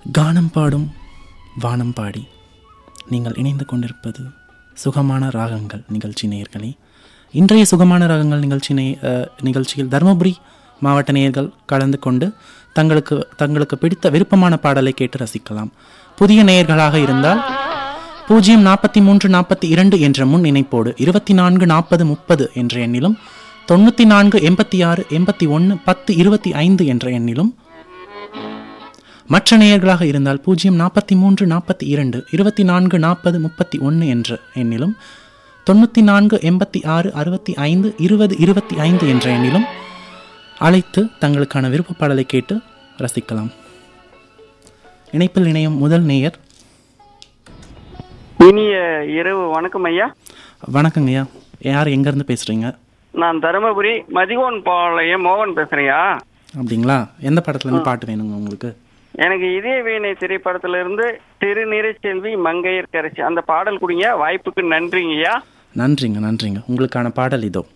கானம் பாடும் வானம் பாடி நீங்கள் இணைந்து கொண்டிருப்பது சுகமான ராகங்கள் நிகழ்ச்சி நேயர்களே இன்றைய சுகமான ராகங்கள் நிகழ்ச்சி நே- அஹ், நிகழ்ச்சியில் தருமபுரி மாவட்ட நேயர்கள் கலந்து கொண்டு தங்களுக்கு தங்களுக்கு பிடித்த விருப்பமான பாடலை கேட்டு ரசிக்கலாம் புதிய நேயர்களாக இருந்தால் பூஜ்ஜியம் நாற்பத்தி மூன்று நாற்பத்தி இரண்டு என்ற முன் இணைப்போடு இருபத்தி நான்கு நாற்பது முப்பது என்ற எண்ணிலும் தொண்ணூற்றி நான்கு எண்பத்தி ஆறு எண்பத்தி ஒன்று பத்து இருபத்தி ஐந்து என்ற எண்ணிலும் மற்ற நேயர்களாக இருந்தால் பூஜ்ஜியம் நாற்பத்தி மூன்று நாற்பத்தி இரண்டு இருபத்தி நான்கு நாற்பது முப்பத்தி ஒன்று என்ற எண்ணிலும் தொண்ணூற்றி நான்கு எண்பத்தி ஆறு அறுபத்தி ஐந்து இருபது இருபத்தி ஐந்து என்ற எண்ணிலும் அழைத்து தங்களுக்கான விருப்ப பாடலை கேட்டு ரசிக்கலாம் இணைப்பில் இணையும் முதல் நேயர் இனிய இரவு வணக்கம் ஐயா வணக்கங்க ஐயா யார் எங்கேருந்து பேசுகிறீங்க நான் தருமபுரி மதிகோன் பாளையம் மோகன் பேசுறேயா அப்படிங்களா எந்த படத்துலேருந்து பாட்டு வேணுங்க உங்களுக்கு எனக்கு இதய வீணை திரைப்படத்துல இருந்து திருநிறை செல்வி மங்கையர் கரைச்சி அந்த பாடல் குடிங்க வாய்ப்புக்கு நன்றிங்கய்யா நன்றிங்க நன்றிங்க உங்களுக்கான பாடல் இதோ